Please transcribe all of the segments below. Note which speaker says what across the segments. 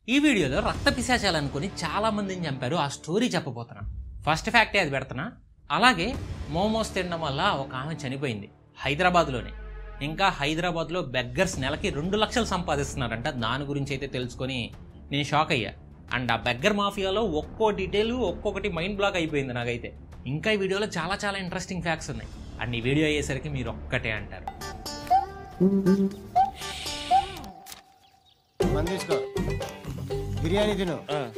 Speaker 1: ఈ వీడియోలో రక్త పిశాచాలు అనుకుని చాలా మందిని చంపారు ఆ స్టోరీ చెప్పబోతున్నా ఫస్ట్ ఫ్యాక్టే అది పెడుతున్నా అలాగే మోమోస్ తినడం వల్ల ఒక ఆమె చనిపోయింది హైదరాబాద్లోనే ఇంకా హైదరాబాద్లో బెగ్గర్స్ నెలకి రెండు లక్షలు సంపాదిస్తున్నారంట దాని గురించి అయితే తెలుసుకొని నేను షాక్ అయ్యా అండ్ ఆ బెగ్గర్ మాఫియాలో ఒక్కో డీటెయిల్ ఒక్కొక్కటి మైండ్ బ్లాక్ అయిపోయింది నాకైతే ఇంకా ఈ వీడియోలో చాలా చాలా ఇంట్రెస్టింగ్ ఫ్యాక్ట్స్ ఉన్నాయి అండ్ ఈ వీడియో అయ్యేసరికి మీరు ఒక్కటే అంటారు
Speaker 2: మంది తీసుకో బిర్యానీ తిను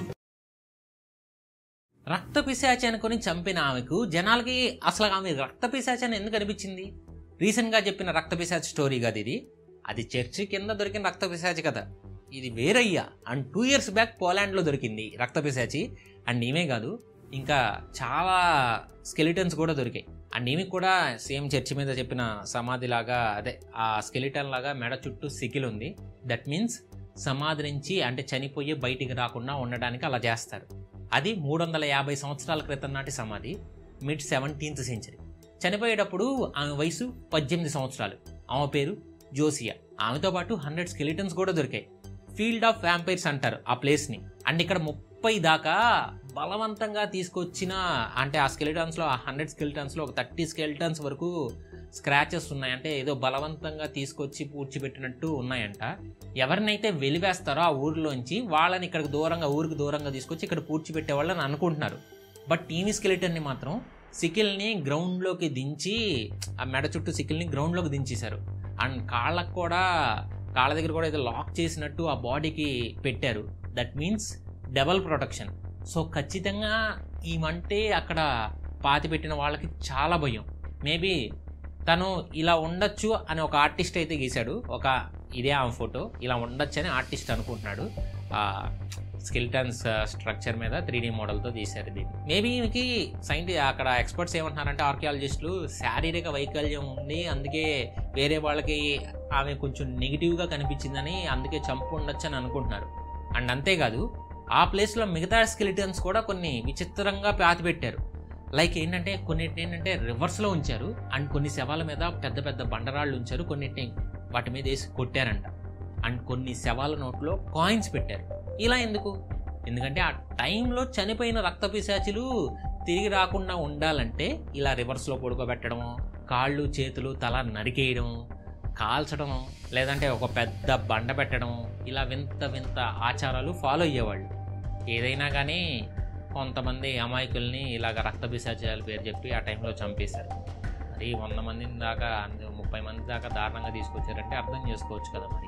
Speaker 1: రక్త పిశాచి అనుకుని చంపిన ఆమెకు జనాలకి అసలు ఆమె రక్త పిశాచి అని ఎందుకు అనిపించింది రీసెంట్గా చెప్పిన రక్త పిశాచి స్టోరీ కదా ఇది అది చర్చి కింద దొరికిన రక్త పిశాచి కదా ఇది వేరయ్యా అండ్ టూ ఇయర్స్ బ్యాక్ పోలాండ్లో దొరికింది రక్త పిశాచి అండ్ ఈమె కాదు ఇంకా చాలా స్కెలిటన్స్ కూడా దొరికాయి అండ్ ఈమె కూడా సేమ్ చర్చి మీద చెప్పిన సమాధి లాగా అదే ఆ స్కెలిటన్ లాగా మెడ చుట్టూ సికిల్ ఉంది దట్ మీన్స్ సమాధి నుంచి అంటే చనిపోయి బయటికి రాకుండా ఉండడానికి అలా చేస్తారు అది మూడు వందల యాభై సంవత్సరాల క్రితం నాటి సమాధి మిడ్ సెవెంటీన్త్ సెంచరీ చనిపోయేటప్పుడు ఆమె వయసు పద్దెనిమిది సంవత్సరాలు ఆమె పేరు జోసియా ఆమెతో పాటు హండ్రెడ్ స్కెలిటన్స్ కూడా దొరికాయి ఫీల్డ్ ఆఫ్ వ్యాంపైర్స్ అంటారు ఆ ప్లేస్ని అండ్ ఇక్కడ ముప్పై దాకా బలవంతంగా తీసుకొచ్చిన అంటే ఆ స్కెలిటన్స్లో ఆ హండ్రెడ్ స్కెలిటన్స్లో ఒక థర్టీ స్కెలిటన్స్ వరకు స్క్రాచెస్ ఉన్నాయి అంటే ఏదో బలవంతంగా తీసుకొచ్చి పూడ్చిపెట్టినట్టు ఉన్నాయంట ఎవరినైతే వెలివేస్తారో ఆ ఊరిలోంచి వాళ్ళని ఇక్కడికి దూరంగా ఊరికి దూరంగా తీసుకొచ్చి ఇక్కడ పూడ్చిపెట్టే వాళ్ళని అనుకుంటున్నారు బట్ టీవీ స్కెలిటన్ని మాత్రం సికిల్ని గ్రౌండ్లోకి దించి ఆ మెడ చుట్టూ సికిల్ని గ్రౌండ్లోకి దించేశారు అండ్ కాళ్ళకు కూడా కాళ్ళ దగ్గర కూడా ఏదో లాక్ చేసినట్టు ఆ బాడీకి పెట్టారు that means double protection so ఖచ్చితంగా ఈమంటే అక్కడ పాతి పెట్టిన వాళ్ళకి చాలా భయం మేబీ తను ఇలా ఉండొచ్చు అని ఒక ఆర్టిస్ట్ అయితే గీశాడు ఒక ఇదే ఆమె ఫోటో ఇలా ఉండొచ్చు అని ఆర్టిస్ట్ అనుకుంటున్నాడు స్కిల్టన్స్ స్ట్రక్చర్ మీద త్రీ డీ మోడల్తో తీశారు దీన్ని మేబీ ఈమెకి సైంటి అక్కడ ఎక్స్పర్ట్స్ ఏమంటున్నారంటే ఆర్కియాలజిస్టులు శారీరక వైకల్యం ఉంది అందుకే వేరే వాళ్ళకి ఆమె కొంచెం నెగిటివ్గా కనిపించిందని అందుకే చంపు ఉండొచ్చు అని అనుకుంటున్నారు అండ్ అంతేకాదు ఆ ప్లేస్లో మిగతా స్కెలిటన్స్ కూడా కొన్ని విచిత్రంగా పాతి పెట్టారు లైక్ ఏంటంటే కొన్నిటిని ఏంటంటే రివర్స్లో ఉంచారు అండ్ కొన్ని శవాల మీద పెద్ద పెద్ద బండరాళ్ళు ఉంచారు కొన్నిటిని వాటి మీద వేసి కొట్టారంట అండ్ కొన్ని శవాల నోట్లో కాయిన్స్ పెట్టారు ఇలా ఎందుకు ఎందుకంటే ఆ టైంలో చనిపోయిన రక్త పిశాచులు తిరిగి రాకుండా ఉండాలంటే ఇలా రివర్స్లో పడుకోబెట్టడం కాళ్ళు చేతులు తల నరికేయడం కాల్చడం లేదంటే ఒక పెద్ద బండ పెట్టడం ఇలా వింత వింత ఆచారాలు ఫాలో అయ్యేవాళ్ళు ఏదైనా కానీ కొంతమంది అమాయకుల్ని ఇలాగ రక్త పిశాచాల పేరు చెప్పి ఆ టైంలో చంపేశారు మరి వంద మంది దాకా అందు- ముప్పై మంది దాకా దారుణంగా తీసుకొచ్చారంటే అర్థం చేసుకోవచ్చు కదా మరి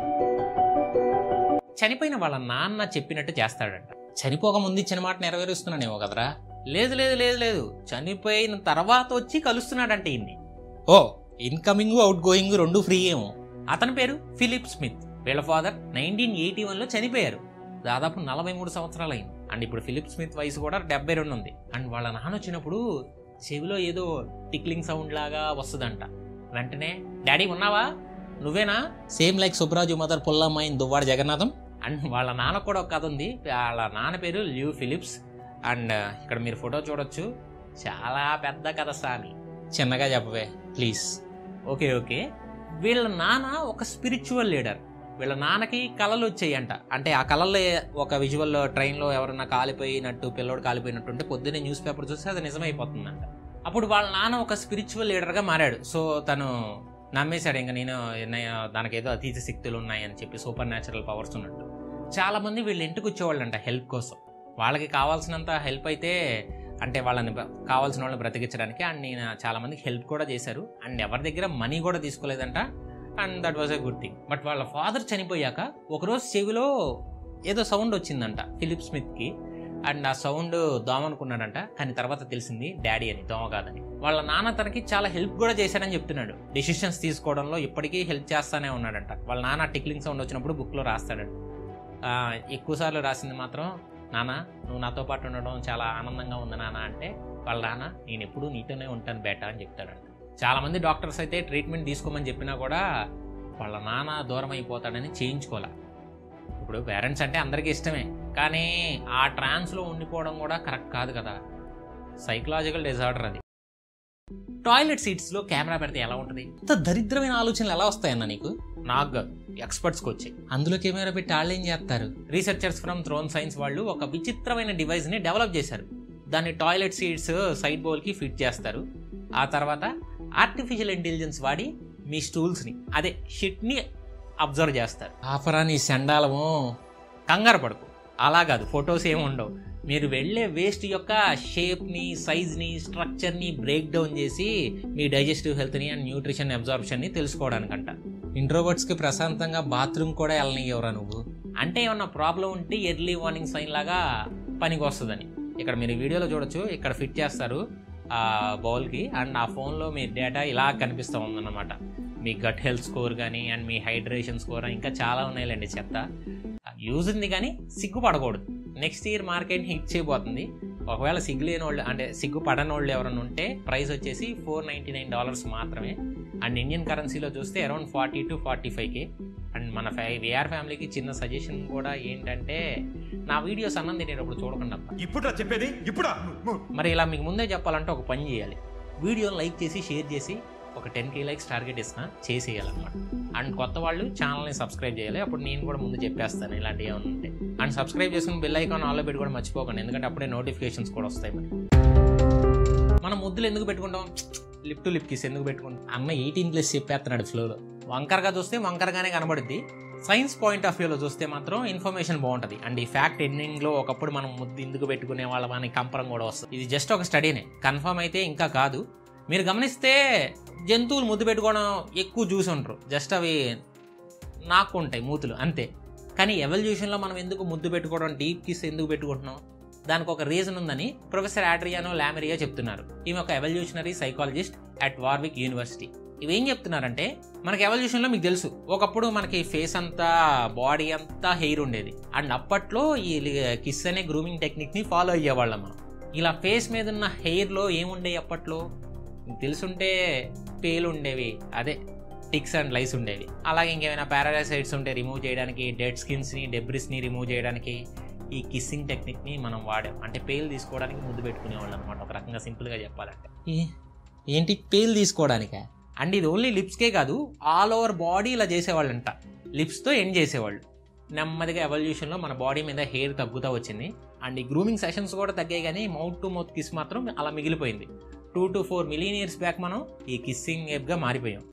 Speaker 1: చనిపోయిన వాళ్ళ నాన్న చెప్పినట్టు చేస్తాడంట చనిపోక ముందు ఇచ్చిన మాట నెరవేరుస్తున్నానేమో కదరా లేదు లేదు లేదు లేదు చనిపోయిన తర్వాత వచ్చి కలుస్తున్నాడంట ఇన్ని ఓ ఇన్కమింగ్ అవుట్ గోయింగ్ రెండు ఫ్రీ ఏమో అతని పేరు ఫిలిప్ స్మిత్ వీళ్ళ ఫాదర్ నైన్టీన్ ఎయిటీ వన్లో చనిపోయారు దాదాపు నలభై మూడు సంవత్సరాలు అయింది అండ్ ఇప్పుడు ఫిలిప్ స్మిత్ వయసు కూడా డెబ్బై రెండు ఉంది అండ్ వాళ్ళ నాన్న వచ్చినప్పుడు చెవిలో ఏదో టిక్లింగ్ సౌండ్ లాగా వస్తుందంట వెంటనే డాడీ ఉన్నావా నువ్వేనా సేమ్ లైక్ సుబ్రాజు మదర్ పుల్లమ్మాయిన్ దువ్వాడ జగన్నాథం అండ్ వాళ్ళ నాన్న కూడా ఒక కథ ఉంది వాళ్ళ నాన్న పేరు ల్యూ ఫిలిప్స్ అండ్ ఇక్కడ మీరు ఫోటో చూడొచ్చు చాలా పెద్ద కథ సామి చిన్నగా చెప్పవే ప్లీజ్ ఓకే ఓకే వీళ్ళ నాన్న ఒక స్పిరిచువల్ లీడర్ వీళ్ళ నాన్నకి కళలు వచ్చాయంట అంటే ఆ కళల్లో ఒక విజువల్ ట్రైన్లో ఎవరన్నా కాలిపోయినట్టు పిల్లోడు కాలిపోయినట్టు ఉంటే పొద్దున్నే న్యూస్ పేపర్ చూస్తే అది నిజమైపోతుందంట అప్పుడు వాళ్ళ నాన్న ఒక స్పిరిచువల్ లీడర్గా మారాడు సో తను నమ్మేశాడు ఇంకా నేను నేను దానికి ఏదో అతీత శక్తులు ఉన్నాయని చెప్పి సూపర్ న్యాచురల్ పవర్స్ ఉన్నట్టు చాలా మంది వీళ్ళ ఇంటికి వచ్చేవాళ్ళంట హెల్ప్ కోసం వాళ్ళకి కావాల్సినంత హెల్ప్ అయితే అంటే వాళ్ళని బ- కావాల్సిన వాళ్ళని బ్రతికించడానికి అండ్ నేను చాలా మందికి హెల్ప్ కూడా చేశారు అండ్ ఎవరి దగ్గర మనీ కూడా తీసుకోలేదంట and that was a good thing but వాళ్ళ ఫాదర్ చనిపోయాక ఒకరోజు చెవిలో ఏదో సౌండ్ వచ్చిందంట ఫిలిప్ స్మిత్కి అండ్ ఆ సౌండ్ దోమ అనుకున్నాడంట కానీ తర్వాత తెలిసింది డాడీ అని దోమ కాదని వాళ్ళ నాన్న తనకి చాలా హెల్ప్ కూడా చేశాడని చెప్తున్నాడు డిసిషన్స్ తీసుకోవడంలో ఇప్పటికీ హెల్ప్ చేస్తానే ఉన్నాడంట వాళ్ళ నాన్న టిక్లింగ్ సౌండ్ వచ్చినప్పుడు బుక్లో రాస్తాడంట ఆ, ఎక్కువసార్లు రాసింది మాత్రం నాన్న నువ్వు నాతో పాటు ఉండడం చాలా ఆనందంగా ఉంది నాన్న అంటే వాళ్ళ నాన్న నేను ఎప్పుడూ నీతోనే ఉంటాను బేటా అని చెప్తాడంట చాలా మంది డాక్టర్స్ అయితే ట్రీట్మెంట్ తీసుకోమని చెప్పినా కూడా వాళ్ళ నాన్న దూరం అయిపోతాడని చేయించుకోలే ఇప్పుడు పేరెంట్స్ అంటే అందరికీ ఇష్టమే కానీ ఆ ట్రాన్స్లో ఉండిపోవడం కూడా కరెక్ట్ కాదు కదా సైకలాజికల్ డిజార్డర్ అది టాయిలెట్ సీట్స్లో కెమెరా పెడితే ఎలా ఉంటుంది ఇంత దరిద్రమైన ఆలోచనలు ఎలా వస్తాయన్న నీకు నాకు కాదు ఎక్స్పర్ట్స్కి వచ్చాయి అందులో కెమెరా పెట్టి వాళ్ళు ఏం చేస్తారు రీసెర్చర్స్ ఫ్రమ్ థ్రోన్ సైన్స్ వాళ్ళు ఒక విచిత్రమైన డివైస్ని డెవలప్ చేశారు దాన్ని టాయిలెట్ సీట్స్ సైడ్ బౌల్కి ఫిట్ చేస్తారు ఆ తర్వాత ఆర్టిఫిషియల్ ఇంటెలిజెన్స్ వాడి మీ స్టూల్స్ని అదే షిట్ని అబ్జర్వ్ చేస్తారు ఆఫరా నీ సెండాలము కంగారు పడుకు అలా కాదు ఫొటోస్ ఏమి ఉండవు మీరు వెళ్ళే వేస్ట్ యొక్క షేప్ని సైజ్ని స్ట్రక్చర్ని బ్రేక్ డౌన్ చేసి మీ డైజెస్టివ్ హెల్త్ని అండ్ న్యూట్రిషన్ అబ్జార్ప్షన్ని తెలుసుకోవడానికంట ఇంట్రోవర్ట్స్కి ప్రశాంతంగా బాత్రూమ్ కూడా వెళ్ళనివ్వరా నువ్వు అంటే ఏమన్నా ప్రాబ్లం ఉంటే ఎర్లీ వార్నింగ్ సైన్ లాగా పనికి వస్తుందని ఇక్కడ మీరు ఈ వీడియోలో చూడొచ్చు ఇక్కడ ఫిట్ చేస్తారు ఆ బౌల్కి అండ్ ఆ ఫోన్లో మీ డేటా ఇలా కనిపిస్తూ ఉందన్నమాట మీ గట్ హెల్త్ స్కోర్ కానీ అండ్ మీ హైడ్రేషన్ స్కోర్ ఇంకా చాలా ఉన్నాయిలేండి చెత్త యూజ్ ఉంది కానీ సిగ్గుపడకూడదు నెక్స్ట్ ఇయర్ మార్కెట్ హిట్ చేయబోతుంది ఒకవేళ సిగ్గు లేని వాళ్ళు అంటే సిగ్గు పడని వాళ్ళు ఎవరైనా ఉంటే ప్రైస్ వచ్చేసి ఫోర్ నైంటీ నైన్ డాలర్స్ మాత్రమే అండ్ ఇండియన్ కరెన్సీలో చూస్తే అరౌండ్ ఫార్టీ టు ఫార్టీ ఫైవ్కి అండ్ మన ఫై విఆర్ ఫ్యామిలీకి చిన్న సజెషన్ కూడా ఏంటంటే నా వీడియోస్ అన్నం తినేటప్పుడు చూడకుండా
Speaker 3: ఇప్పుడా చెప్పేది ఇప్పుడా
Speaker 1: మరి ఇలా మీకు ముందే చెప్పాలంటే ఒక పని చేయాలి వీడియోని లైక్ చేసి షేర్ చేసి ఒక టెన్ కే లైక్స్ టార్గెట్ ఇస్తున్నా చేసేయాలన్నమాట అండ్ కొత్త వాళ్ళు ఛానల్ని సబ్స్క్రైబ్ చేయాలి అప్పుడు నేను కూడా ముందు చెప్పేస్తాను ఇలాంటివి ఏమైనా ఉంటే అండ్ సబ్స్క్రైబ్ చేసుకుని బెల్ ఐకాన్ ఆల్లో పెట్టి కూడా మర్చిపోకండి ఎందుకంటే అప్పుడే నోటిఫికేషన్స్ కూడా వస్తాయి మరి మనం ముద్దులు ఎందుకు పెట్టుకుంటాం లిప్ టు లిప్ కిస్ ఎందుకు పెట్టుకుంటాం అన్న ఎయిటీన్ ప్లస్ చెప్పేస్తున్నాడు ఫ్లోలో వంకరగా చూస్తే వంకరగానే కనబడుద్ది సైన్స్ పాయింట్ ఆఫ్ వ్యూలో చూస్తే మాత్రం ఇన్ఫర్మేషన్ బాగుంటుంది అండ్ ఈ ఫ్యాక్ట్ ఎండింగ్లో ఒకప్పుడు మనం ముద్దు ఎందుకు పెట్టుకునే వాళ్ళం అని కంపరం కూడా వస్తుంది ఇది జస్ట్ ఒక స్టడీనే కన్ఫర్మ్ అయితే ఇంకా కాదు మీరు గమనిస్తే జంతువులు ముద్దు పెట్టుకోవడం ఎక్కువ చూసి ఉంటారు జస్ట్ అవి నాకు ఉంటాయి మూతులు అంతే కానీ ఎవల్యూషన్లో మనం ఎందుకు ముద్దు పెట్టుకోవడం డీప్ కిస్ ఎందుకు పెట్టుకుంటున్నాం దానికి ఒక రీజన్ ఉందని ప్రొఫెసర్ ఆడ్రియానో లామెరియా చెప్తున్నారు ఈమె ఒక evolutionary psychologist at Warwick university ఇవి ఏం చెప్తున్నారంటే మనకి ఎవల్యూషన్లో మీకు తెలుసు ఒకప్పుడు మనకి ఫేస్ అంతా బాడీ అంతా హెయిర్ ఉండేది అండ్ అప్పట్లో ఈ కిస్ అనే గ్రూమింగ్ టెక్నిక్ని ఫాలో అయ్యేవాళ్ళం మనం ఇలా ఫేస్ మీద ఉన్న హెయిర్లో ఏముండేవి అప్పట్లో మీకు తెలుసుంటే పేలు ఉండేవి అదే టిక్స్ అండ్ లైస్ ఉండేవి అలాగే ఇంకేమైనా పారాసైట్స్ ఉంటే రిమూవ్ చేయడానికి డెడ్ స్కిన్స్ని డెబ్రిస్ని రిమూవ్ చేయడానికి ఈ కిస్సింగ్ టెక్నిక్ని మనం వాడాం అంటే పేలు తీసుకోవడానికి ముద్దు పెట్టుకునేవాళ్ళు అనమాట ఒక రకంగా సింపుల్గా చెప్పాలంటే ఏంటి పేలు తీసుకోవడానికా అండ్ ఇది ఓన్లీ లిప్స్కే కాదు ఆల్ ఓవర్ బాడీ ఇలా చేసేవాళ్ళంట లిప్స్తో ఎండ్ చేసేవాళ్ళు నెమ్మదిగా ఎవల్యూషన్లో మన బాడీ మీద హెయిర్ తగ్గుతూ వచ్చింది అండ్ ఈ గ్రూమింగ్ సెషన్స్ కూడా తగ్గాయి కానీ మౌత్ టు మౌత్ కిస్ మాత్రం అలా మిగిలిపోయింది two to four million years back మనం ఈ కిస్సింగ్ యాప్గా మారిపోయాం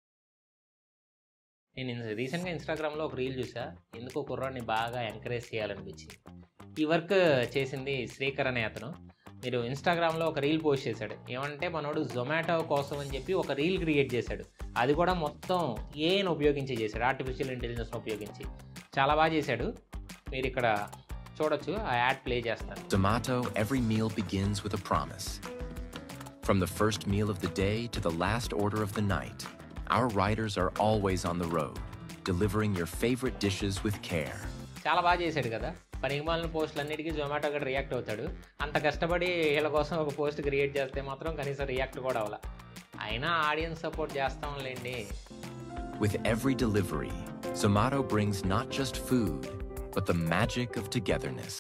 Speaker 1: నేను రీసెంట్గా ఇన్స్టాగ్రామ్లో ఒక రీల్ చూసా ఎందుకో కుర్రాన్ని బాగా ఎంకరేజ్ చేయాలనిపించింది ఈ వర్క్ చేసింది శ్రీకర్ అనే అతను మీరు ఇన్స్టాగ్రామ్లో ఒక రీల్ పోస్ట్ చేశాడు ఏమంటే మనోడు జొమాటో కోసం అని చెప్పి ఒక రీల్ క్రియేట్ చేశాడు అది కూడా మొత్తం ఏని ఉపయోగించి చేశాడు ఆర్టిఫిషియల్ ఇంటెలిజెన్స్ ఉపయోగించి చాలా బాగా చేశాడు మీరు ఇక్కడ చూడొచ్చు ఆ యాడ్ ప్లే చేస్తాను
Speaker 4: Zomato, every meal begins with a promise. From the first meal of the day to the last order of the night, our riders are always on the road, delivering your favorite dishes with care.
Speaker 1: చాలా బాగా చేశాడు కదా పనికిమాలిన పోస్టులు అన్నిటికీ జొమాటో కూడా react అవుతాడు అంత కష్టపడి వీళ్ళ కోసం ఒక పోస్ట్ క్రియేట్ చేస్తే మాత్రం కనీసం రియాక్ట్ కూడా అవ్వాల అయినా ఆడియన్స్ సపోర్ట్ చేస్తాంలేండి
Speaker 4: With every delivery, Zomato brings not just food, but the magic of togetherness.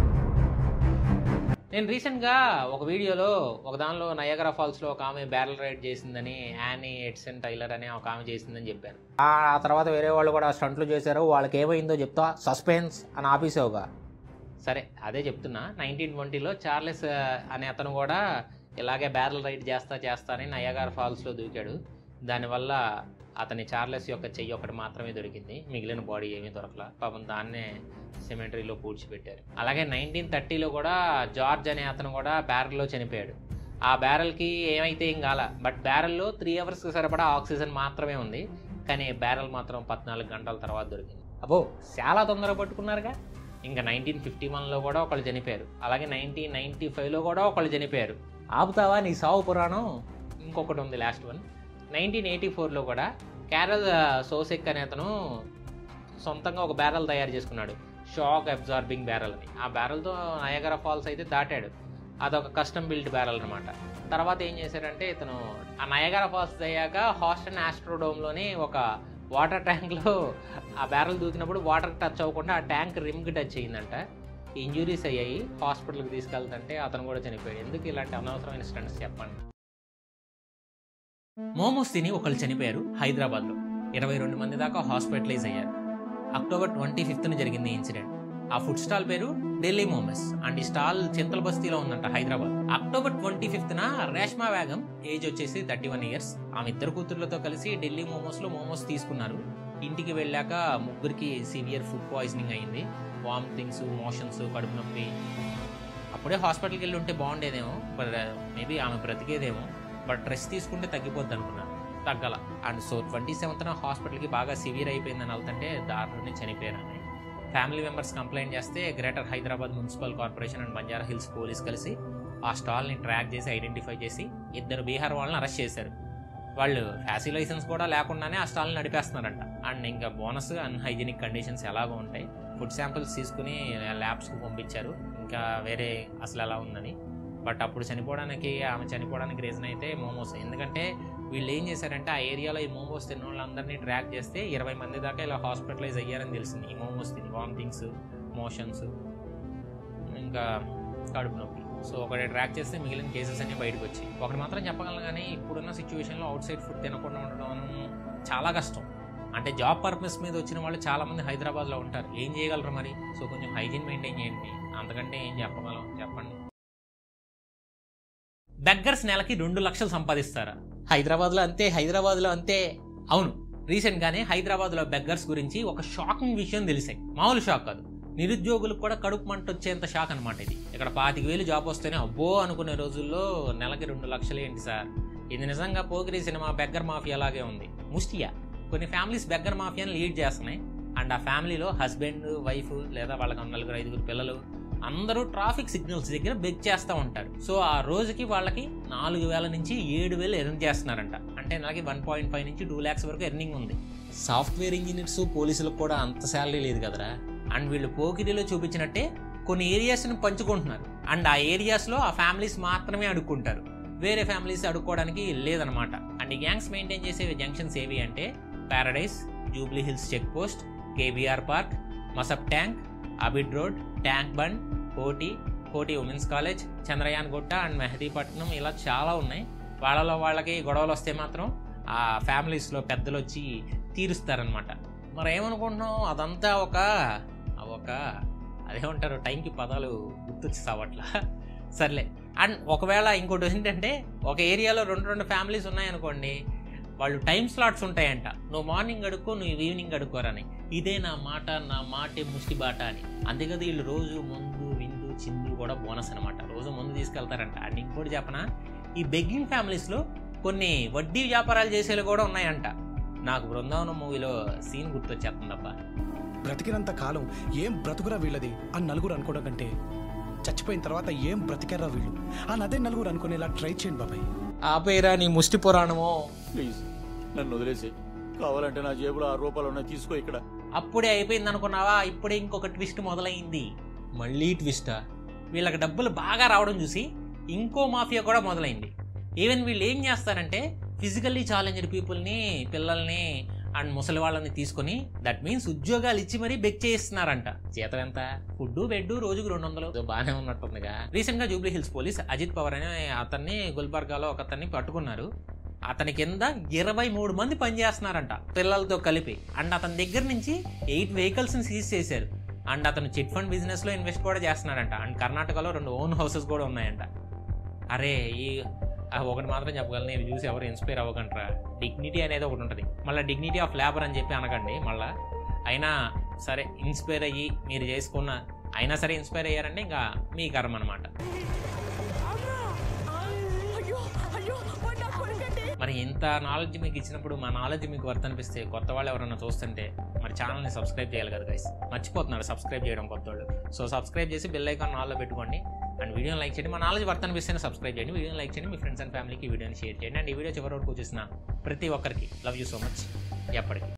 Speaker 1: నేను రీసెంట్గా ఒక వీడియోలో ఒక దానిలో నయగరా ఫాల్స్లో ఒక ఆమె బ్యారల్ రైడ్ చేసిందని యానీ ఎడ్సన్ టైలర్ అనే ఒక ఆమె చేసిందని చెప్పాను ఆ తర్వాత వేరే వాళ్ళు కూడా స్టంట్లు చేశారు వాళ్ళకి ఏమైందో చెప్తా సస్పెన్స్ అని ఆపేసావుగా సరే అదే చెప్తున్నా నైన్టీన్ ట్వంటీలో చార్లెస్ ఆ, అనే అతను కూడా ఇలాగే బ్యారల్ రైడ్ చేస్తా చేస్తా అని నయగార్ ఫాల్స్లో దూకాడు దానివల్ల అతని చార్లెస్ యొక్క చెయ్యి ఒకటి మాత్రమే దొరికింది మిగిలిన బాడీ ఏమీ దొరకల పాపం దాన్నే సిమెంటరీలో పూడ్చిపెట్టారు అలాగే నైన్టీన్ థర్టీలో కూడా జార్జ్ అనే అతను కూడా బ్యారల్లో చనిపోయాడు ఆ బ్యారల్కి ఏమైతే ఏం కాల బట్ బ్యారల్లో త్రీ అవర్స్కి సరిపడా ఆక్సిజన్ మాత్రమే ఉంది కానీ బ్యారల్ మాత్రం పద్నాలుగు గంటల తర్వాత దొరికింది అబ్బో చాలా తొందరగా పట్టుకున్నారుగా ఇంకా నైన్టీన్ ఫిఫ్టీ వన్లో కూడా ఒకళ్ళు చనిపోయారు అలాగే నైన్టీన్ నైన్టీ ఫైవ్లో కూడా ఒకళ్ళు చనిపోయారు ఆపుతావా నీ సావు పురాణం ఇంకొకటి ఉంది లాస్ట్ వన్ నైన్టీన్ ఎయిటీ ఫోర్లో కూడా క్యారల్ సోసెక్ అనే అతను సొంతంగా ఒక బ్యారల్ తయారు చేసుకున్నాడు షాక్ అబ్జార్బింగ్ బ్యారల్ అని ఆ బ్యారల్తో నయగరా ఫాల్స్ అయితే దాటాడు అదొక కస్టమ్ బిల్డ్ బ్యారల్ అనమాట తర్వాత ఏం చేశాడంటే ఇతను ఆ నయగరా ఫాల్స్ అయ్యాక హాస్టన్ ఆస్ట్రోడోమ్లోని ఒక వాటర్ ట్యాంక్లో ఆ బ్యారల్ దూకినప్పుడు వాటర్ టచ్ అవ్వకుండా ఆ ట్యాంక్ రిమ్కి టచ్ అయ్యిందంట ఇంజురీస్ అయ్యాయి హాస్పిటల్కి తీసుకెళ్తుంటే అతను కూడా చనిపోయాడు ఎందుకు ఇలాంటి అనవసరమైన స్టంట్స్ చెప్పండి మోమోస్ తిని ఒకళ్ళు చనిపోయారు హైదరాబాద్లో ఇరవై రెండు మంది దాకా హాస్పిటలైజ్ అయ్యారు అక్టోబర్ ట్వంటీ ఫిఫ్త్న జరిగింది ఈ ఇన్సిడెంట్ ఆ ఫుడ్ స్టాల్ పేరు ఢిల్లీ మోమోస్ అండ్ ఈ స్టాల్ చింతల బస్తీలో ఉందంట హైదరాబాద్ అక్టోబర్ ట్వంటీ ఫిఫ్త్న రేష్మా వేగం ఏజ్ వచ్చేసి థర్టీ వన్ ఇయర్స్ ఆమె ఇద్దరు కూతుర్లతో కలిసి ఢిల్లీ మోమోస్లో మోమోస్ తీసుకున్నారు ఇంటికి వెళ్ళాక ముగ్గురికి సివియర్ ఫుడ్ పాయిజనింగ్ అయింది వామిటింగ్స్ మోషన్స్ కడుపు నొప్పి అప్పుడే హాస్పిటల్కి వెళ్ళి ఉంటే బాగుండేదేమో బట్ మేబీ ఆమె బ్రతికేదేమో బట్ రెస్ట్ తీసుకుంటే తగ్గిపోద్ది అనుకున్నాను తగ్గల అండ్ సో ట్వంటీ సెవెంత్న హాస్పిటల్కి బాగా సివియర్ అయిపోయిందని వెళ్తుంటే దారిలోనే చనిపోయారు ఆమె ఫ్యామిలీ మెంబర్స్ కంప్లైంట్ చేస్తే greater Hyderabad municipal corporation and Banjara Hills police కలిసి ఆ స్టాల్ని ట్రాక్ చేసి ఐడెంటిఫై చేసి ఇద్దరు బీహార్ వాళ్ళని అరెస్ట్ చేశారు వాళ్ళు ఫ్యాసీ లైసెన్స్ కూడా లేకుండానే ఆ స్టాల్ని నడిపేస్తున్నారంట అండ్ ఇంకా బోనస్ అన్హైజీనిక్ కండిషన్స్ ఎలాగో ఉంటాయి ఫుడ్ శాంపిల్స్ తీసుకుని ల్యాబ్స్కి పంపించారు ఇంకా వేరే అసలు ఎలా ఉందని బట్ అప్పుడు చనిపోవడానికి ఆమె చనిపోవడానికి రీజన్ అయితే మోమోస్ ఎందుకంటే వీళ్ళు ఏం చేశారంటే ఆ ఏరియాలో ఈ మోమోస్ తిన్న వాళ్ళందరినీ ట్రాక్ చేస్తే ఇరవై మంది దాకా ఇలా హాస్పిటలైజ్ అయ్యారని తెలిసింది ఈ మోమోస్ తిని వామిటింగ్స్ మోషన్స్ ఇంకా కడుపు నొప్పి సో ఒకటి ట్రాక్ చేస్తే మిగిలిన కేసెస్ అన్ని బయటకు వచ్చాయి ఒకటి మాత్రం చెప్పగలను కానీ ఇప్పుడున్న సిచ్యువేషన్లో అవుట్ సైడ్ ఫుడ్ తినకుండా ఉండడం చాలా కష్టం అంటే జాబ్ పర్పస్ మీద వచ్చిన వాళ్ళు చాలా మంది హైదరాబాద్లో ఉంటారు ఏం చేయగలరు మరి సో కొంచెం హైజీన్ మెయింటైన్ చేయండి అంతకంటే ఏం చెప్పగలం చెప్పండి బెగ్గర్స్ నెలకి రెండు లక్షలు సంపాదిస్తారా హైదరాబాద్లో అంతే హైదరాబాద్లో అంతే అవును రీసెంట్గానే హైదరాబాద్లో బెగ్గర్స్ గురించి ఒక షాకింగ్ విషయం తెలిసాయి మామూలు షాక్ కాదు నిరుద్యోగులకు కూడా కడుపు మంట వచ్చేంత షాక్ అనమాట ఇది ఇక్కడ పాతిక వేలు జాబ్ వస్తేనే అబ్బో అనుకునే రోజుల్లో నెలకి రెండు లక్షలు ఏంటి సార్ ఇది నిజంగా పోగిరి సినిమా బెగ్గర్ మాఫియా లాగే ఉంది ముస్టియా కొన్ని ఫ్యామిలీస్ బెగ్గర్ మాఫియాని లీడ్ చేస్తున్నాయి అండ్ ఆ ఫ్యామిలీలో హస్బెండ్ వైఫ్ లేదా వాళ్ళకి నలుగురు ఐదుగురు పిల్లలు అందరూ ట్రాఫిక్ సిగ్నల్స్ దగ్గర బెగ్ చేస్తూ ఉంటారు సో ఆ రోజుకి వాళ్ళకి నాలుగు వేల నుంచి ఏడు వేలు ఎర్న్ చేస్తున్నారంట అంటే నెలకి వన్ పాయింట్ ఫైవ్ నుంచి టూ ల్యాక్స్ వరకు ఎర్నింగ్ ఉంది సాఫ్ట్వేర్ ఇంజనీర్స్ పోలీసులకు కూడా అంత శాలరీ లేదు కదరా అండ్ వీళ్ళు పోకిరిలో చూపించినట్టే కొన్ని ఏరియాస్ని పంచుకుంటున్నారు అండ్ ఆ ఏరియాస్లో ఆ ఫ్యామిలీస్ మాత్రమే అడుక్కుంటారు వేరే ఫ్యామిలీస్ అడుక్కోవడానికి లేదనమాట అండ్ ఈ గ్యాంగ్స్ మెయింటైన్ చేసే జంక్షన్స్ ఏవి అంటే Paradise Jubilee Hills check post KBR park Masab tank Abids road Tank Bund Koti Koti women's college Chandrayaan గుట్ట అండ్ మెహదీపట్నం ఇలా చాలా ఉన్నాయి వాళ్ళలో వాళ్ళకి గొడవలు వస్తే మాత్రం ఆ ఫ్యామిలీస్లో పెద్దలు వచ్చి తీరుస్తారనమాట మరి ఏమనుకుంటున్నాం అదంతా ఒక ఒక అదేమంటారు టైంకి పదాలు గుర్తొచ్చి సావట్లా సర్లే అండ్ ఒకవేళ ఇంకోటి ఏంటంటే ఒక ఏరియాలో రెండు రెండు ఫ్యామిలీస్ ఉన్నాయనుకోండి వాళ్ళు టైం స్లాట్స్ ఉంటాయంట నువ్వు మార్నింగ్ అడుక్కో నువ్వు ఈవినింగ్ అడుక్కోరని ఇదే నా మాట నా మాటే ముష్టి బాట అని అంతేకాదు వీళ్ళు రోజు ముందు విందు చిందు కూడా బోనస్ అనమాట రోజు ముందు తీసుకెళ్తారంట అండ్ ఇంకోటి చెప్పనా ఈ బెగ్గింగ్ ఫ్యామిలీస్లో కొన్ని వడ్డీ వ్యాపారాలు చేసేవి కూడా ఉన్నాయంట నాకు బృందావనం మూవీలో సీన్ గుర్తొచ్చేస్తుందబ్బా
Speaker 3: బ్రతికినంత కాలం ఏం బ్రతుకురా వీళ్ళది అని నలుగురు అనుకోవడం కంటే చచ్చిపోయిన తర్వాత ఏం బ్రతికారా వీళ్ళు అని అదే నలుగురు అనుకునేలా ట్రై చేయండి బాబాయ్
Speaker 1: ఆపేరా నీ ముష్టి పురాణమో
Speaker 5: ప్లీజ్ నన్ను వదిలేసి కావాలంటే నా జేబులో ఆరు రూపాయలు ఉన్నాయి తీసుకో ఇక్కడ
Speaker 1: అప్పుడే అయిపోయింది అనుకున్నావా ఇప్పుడే ఇంకొక ట్విస్ట్ మొదలైంది మళ్ళీ ట్విస్టా వీళ్ళకి డబ్బులు బాగా రావడం చూసి ఇంకో మాఫియా కూడా మొదలైంది ఈవెన్ వీళ్ళు ఏం చేస్తారంటే ఫిజికల్లీ ఛాలెంజ్డ్ పీపుల్ని పిల్లల్ని అండ్ ముసలి వాళ్ళని తీసుకొని దట్ మీన్స్ ఉద్యోగాలు ఇచ్చి మరీ బెక్ చేయిస్తున్నారంట జీతం ఎంత ఫుడ్ బెడ్ రోజుకు రెండు వందలు ఏదో బాగానే ఉన్నట్టుందిగా రీసెంట్ గా జూబ్లీ హిల్స్ పోలీస్ అజిత్ పవర్ అనే అతన్ని గుల్బర్గాలో ఒక అతన్ని పట్టుకున్నారు అతని కింద ఇరవై మూడు మంది పనిచేస్తున్నారంట పిల్లలతో కలిపి అండ్ అతని దగ్గర నుంచి ఎయిట్ వెహికల్స్ ని సీజ్ చేశారు అండ్ అతను చిట్ ఫండ్ బిజినెస్ లో ఇన్వెస్ట్ కూడా చేస్తున్నాడంట అండ్ కర్ణాటకలో రెండు ఓన్ హౌసెస్ కూడా ఉన్నాయంట అరే ఈ ఆ ఒకటి మాత్రం చెప్పగలను నేను చూసి ఎవరు ఇన్స్పైర్ అవ్వకంటారా డిగ్నిటీ అనేది ఒకటి ఉంటుంది మళ్ళీ డిగ్నిటీ ఆఫ్ లేబర్ అని చెప్పి అనకండి మళ్ళీ అయినా సరే ఇన్స్పైర్ అయ్యి మీరు చేసుకున్న అయినా సరే ఇన్స్పైర్ అయ్యారంటే ఇంకా మీ కర్మ అనమాట మరి ఇంత నాలెడ్జ్ మీకు ఇచ్చినప్పుడు మా నాలెడ్జ్ మీకు వర్త్ అనిపిస్తే కొత్త వాళ్ళు ఎవరైనా చూస్తుంటే మరి ఛానల్ని సబ్స్క్రైబ్ చేయాలి కదా గైస్ మర్చిపోతున్నారు సబ్స్క్రైబ్ చేయడం కొత్త వాళ్ళు సో సబ్స్క్రైబ్ చేసి బెల్ ఐకాన్ ఆల్లో పెట్టుకోండి అండ్ వీడియోని లైక్ చేయండి మా నాలెడ్జ్ వర్త్ అనిపిస్తేనే సబ్స్క్రైబ్ చేయండి వీడియోని లైక్ చేయండి మీ ఫ్రెండ్స్ అండ్ ఫ్యామిలీకి వీడియోని షేర్ చేయండి అండ్ ఈ వీడియో చివరి వరకు చూసిన ప్రతి ఒక్కరికి లవ్ యూ సో మచ్ ఎప్పటికీ